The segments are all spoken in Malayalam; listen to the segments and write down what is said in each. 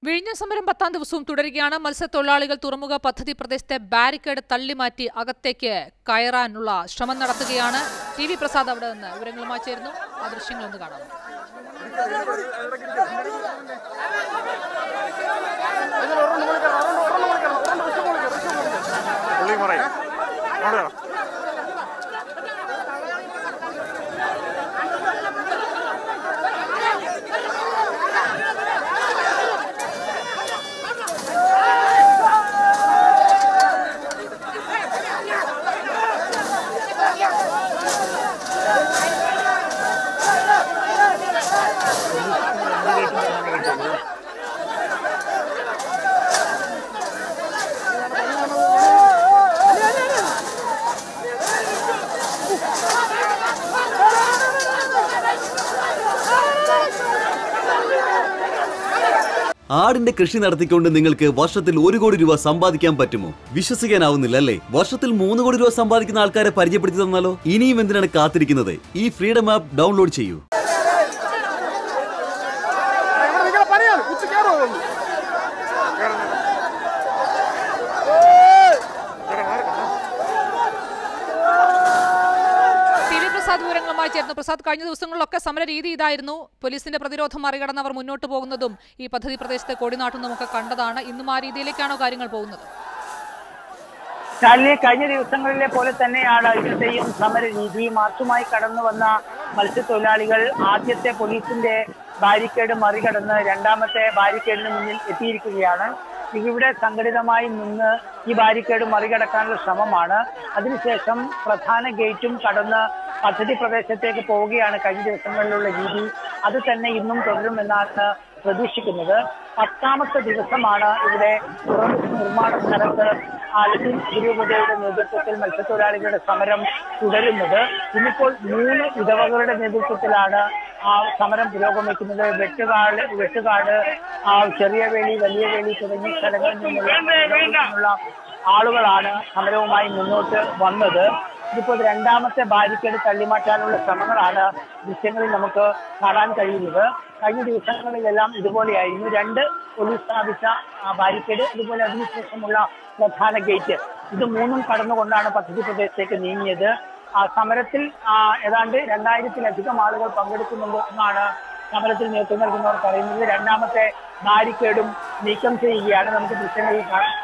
വിഴിഞ്ഞ സമരം പത്താം ദിവസവും തുടരുകയാണ് മത്സ്യത്തൊഴിലാളികൾ തുറമുഖ പദ്ധതി പ്രദേശത്തെ ബാരിക്കേഡ് തള്ളിമാറ്റി അകത്തേക്ക് കയറാനുള്ള ശ്രമം നടത്തുകയാണ് ടി വി പ്രസാദ് അവിടെ നിന്ന് വിവരങ്ങളുമായി ചേരുന്നു ആ ദൃശ്യങ്ങളൊന്ന് കാണാം പുള്ളി പറയും അവിടെ വാ. ആടിന്റെ കൃഷി നടത്തിക്കൊണ്ട് നിങ്ങൾക്ക് വർഷത്തിൽ ഒരു കോടി രൂപ സമ്പാദിക്കാൻ പറ്റുമോ വിശ്വസിക്കാനാവുന്നില്ല അല്ലേ വർഷത്തിൽ മൂന്ന് കോടി രൂപ സമ്പാദിക്കുന്ന ആൾക്കാരെ പരിചയപ്പെടുത്തി തന്നാലോ ഇനിയും എന്തിനാണ് കാത്തിരിക്കുന്നത് ഈ ഫ്രീഡം ആപ്പ് ഡൗൺലോഡ് ചെയ്യൂ ഇവിടെ നിങ്ങളെ പണിയാണ് ഉച്ച കയറുമോ ഒന്ന് ടി വി പ്രസാദ് വിവരങ്ങളുമായി ചേർന്നു പ്രസാദ് കഴിഞ്ഞ ദിവസങ്ങളിലൊക്കെ സമര രീതി ഇതായിരുന്നു പോലീസിന്റെ പ്രതിരോധം മറികടന്ന് അവർ മുന്നോട്ട് പോകുന്നതും ഈ പദ്ധതി പ്രദേശത്തെ കൊടിനാട്ടുന്നതുമൊക്കെ കണ്ടതാണ് ഇന്നും ആ രീതിയിലേക്കാണോ കാര്യങ്ങൾ പോകുന്നത് ശാലിനി കഴിഞ്ഞ ദിവസങ്ങളിലെ പോലെ തന്നെയാണ് ഇന്നത്തെയും സമര രീതി മാർച്ചുമായി കടന്നു വന്ന മത്സ്യത്തൊഴിലാളികൾ ആദ്യത്തെ പോലീസിന്റെ ബാരിക്കേഡ് മറികടന്ന് രണ്ടാമത്തെ ബാരിക്കേഡിന് മുന്നിൽ എത്തിയിരിക്കുകയാണ് ഇവിടെ സംഘടിതമായി നിന്ന് ഈ ബാരിക്കേഡ് മറികടക്കാനുള്ള ശ്രമമാണ് അതിനുശേഷം പ്രധാന ഗേറ്റും കടന്ന് പദ്ധതി പ്രദേശത്തേക്ക് പോവുകയാണ് കഴിഞ്ഞ ദിവസങ്ങളിലുള്ള രീതി അത് തന്നെ ഇന്നും തുടരുമെന്നാണ് പ്രതീക്ഷിക്കുന്നത് പത്താമത്തെ ദിവസമാണ് ഇവിടെ തുറമുഖ നിർമ്മാണ സ്ഥലത്ത് ആലത്തൂർ അതിരൂപതയുടെ നേതൃത്വത്തിൽ മത്സ്യത്തൊഴിലാളികളുടെ സമരം തുടരുന്നത് ഇന്നിപ്പോൾ മൂന്ന് ഇടവകളുടെ നേതൃത്വത്തിലാണ് ആ സമരം പുരോഗമിക്കുന്നത് വെട്ടുകാട് വെട്ടുകാട് ആ ചെറിയ വേലി വലിയ വേലി തുടങ്ങിയ സ്ഥലങ്ങളിൽ നിന്നുള്ള ഇടവകളിൽ നിന്നുള്ള ആളുകളാണ് സമരവുമായി മുന്നോട്ട് വന്നത് ഇതിപ്പോൾ രണ്ടാമത്തെ ബാരിക്കേഡ് തള്ളിമാറ്റാനുള്ള ശ്രമങ്ങളാണ് ദൃശ്യങ്ങളിൽ നമുക്ക് കാണാൻ കഴിയുന്നത് കഴിഞ്ഞ ദിവസങ്ങളിലെല്ലാം ഇതുപോലെയായിരുന്നു രണ്ട് പോലീസ് സ്ഥാപിച്ച ആ, ബാരിക്കേഡ് അതുപോലെ അതിനുശേഷമുള്ള പ്രധാന ഗേറ്റ് ഇത് മൂന്നും കടന്നുകൊണ്ടാണ് പദ്ധതി പ്രദേശത്തേക്ക് നീങ്ങിയത് ആ സമരത്തിൽ ആ, ഏതാണ്ട് രണ്ടായിരത്തിലധികം ആളുകൾ പങ്കെടുക്കുന്നുണ്ട് എന്നാണ് സമരത്തിൽ നേതൃത്വം നൽകുന്നവർ പറയുന്നത് രണ്ടാമത്തെ ബാരിക്കേഡും നീക്കം ചെയ്യുകയാണ് നമുക്ക് ദൃശ്യങ്ങളിൽ കാണാം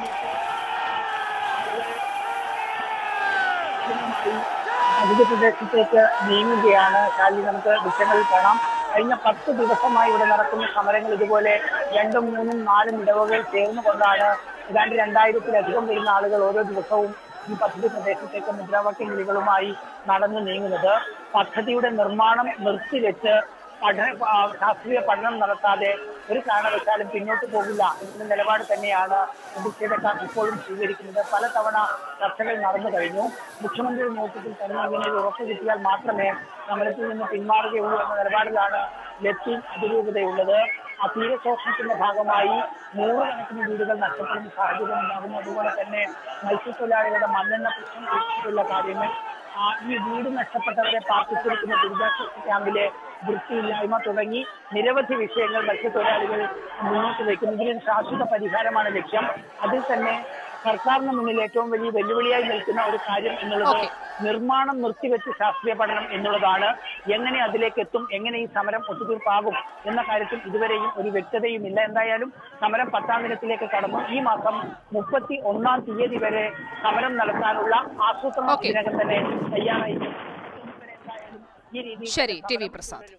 പദ്ധതി പ്രദേശത്തേക്ക് നീങ്ങുകയാണ് ശാലി നമുക്ക് ദൃശ്യങ്ങളിൽ കാണാം കഴിഞ്ഞ പത്ത് ദിവസമായി ഇവിടെ നടക്കുന്ന സമരങ്ങൾ ഇതുപോലെ രണ്ടും മൂന്നും നാലും ഇടവകൾ ചേർന്നുകൊണ്ടാണ് ഏതാണ്ട് രണ്ടായിരത്തിലധികം വരുന്ന ആളുകൾ ഓരോ ദിവസവും ഈ പദ്ധതി പ്രദേശത്തേക്ക് മുദ്രാവാക്യ വിളികളുമായി നടന്നു നീങ്ങുന്നത് പദ്ധതിയുടെ നിർമ്മാണം നിർത്തിവെച്ച് പഠന ആ, ശാസ്ത്രീയ പഠനം നടത്താതെ ഒരു കാരണവശാലും പിന്നോട്ട് പോകില്ല എന്ന നിലപാട് തന്നെയാണ് പ്രതിഷേധക്കാർ ഇപ്പോഴും സ്വീകരിക്കുന്നത് പലതവണ ചർച്ചകൾ നടന്നു കഴിഞ്ഞു മുഖ്യമന്ത്രിയുടെ നേതൃത്വത്തിൽ തന്നെ ഇങ്ങനെ ഉറപ്പ് കിട്ടിയാൽ മാത്രമേ സമരത്തിൽ നിന്ന് പിന്മാറുകയുള്ളൂ എന്ന നിലപാടിലാണ് ലത്തീൻ അതിരൂപതയുള്ളത് ആ തീരശോഷണത്തിന്റെ ഭാഗമായി നൂറുകണക്കിന് വീടുകൾ നഷ്ടപ്പെടുന്ന സാഹചര്യം ഉണ്ടാകുന്നു അതുപോലെ തന്നെ മത്സ്യത്തൊഴിലാളികളുടെ മണ്ണെണ്ണ പ്രശ്നം ഉൾപ്പെടെയുള്ള കാര്യങ്ങൾ ആ, ഈ വീട് നഷ്ടപ്പെട്ടവരെ പാർപ്പിച്ചിരിക്കുന്ന ദുരിതാശ്വാസ ക്യാമ്പിലെ വൃത്തിയില്ലായ്മ തുടങ്ങി നിരവധി വിഷയങ്ങൾ മത്സ്യത്തൊഴിലാളികൾ മുന്നോട്ട് വയ്ക്കുന്നു ഇതിന് ശാശ്വത പരിഹാരമാണ് ലക്ഷ്യം അതിൽ തന്നെ സർക്കാരിന് മുന്നിൽ ഏറ്റവും വലിയ വെല്ലുവിളിയായി നിൽക്കുന്ന ഒരു കാര്യം എന്നുള്ളത് Okay. നിർമ്മാണം നിർത്തിവെച്ച് ശാസ്ത്രീയ പഠനം എന്നുള്ളതാണ് എങ്ങനെ അതിലേക്ക് എത്തും എങ്ങനെ ഈ സമരം ഒത്തുതീർപ്പാകും എന്ന കാര്യത്തിൽ ഇതുവരെയും ഒരു വ്യക്തതയും ഇല്ല എന്തായാലും സമരം പത്താം ദിനത്തിലേക്ക് കടന്നു ഈ മാസം മുപ്പത്തി ഒന്നാം തീയതി വരെ സമരം നടത്താനുള്ള ആസൂത്രണം Okay. ഇതിനകം തന്നെ തയ്യാറായി ഇതുവരെ എന്തായാലും ഈ രീതിയിൽ ശരി ടി വി സമരം പ്രസാദ്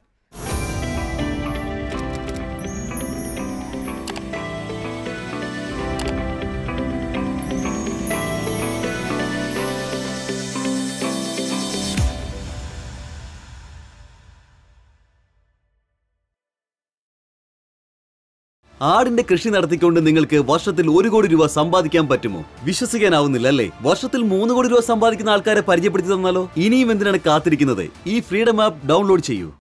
ആടിന്റെ കൃഷി നടത്തിക്കൊണ്ട് നിങ്ങൾക്ക് വർഷത്തിൽ ഒരു കോടി രൂപ സമ്പാദിക്കാൻ പറ്റുമോ വിശ്വസിക്കാനാവുന്നില്ല അല്ലേ വർഷത്തിൽ മൂന്ന് കോടി രൂപ സമ്പാദിക്കുന്ന ആൾക്കാരെ പരിചയപ്പെടുത്തി തന്നാലോ ഇനിയും എന്തിനാണ് കാത്തിരിക്കുന്നത് ഈ ഫ്രീഡം ആപ്പ് ഡൗൺലോഡ് ചെയ്യൂ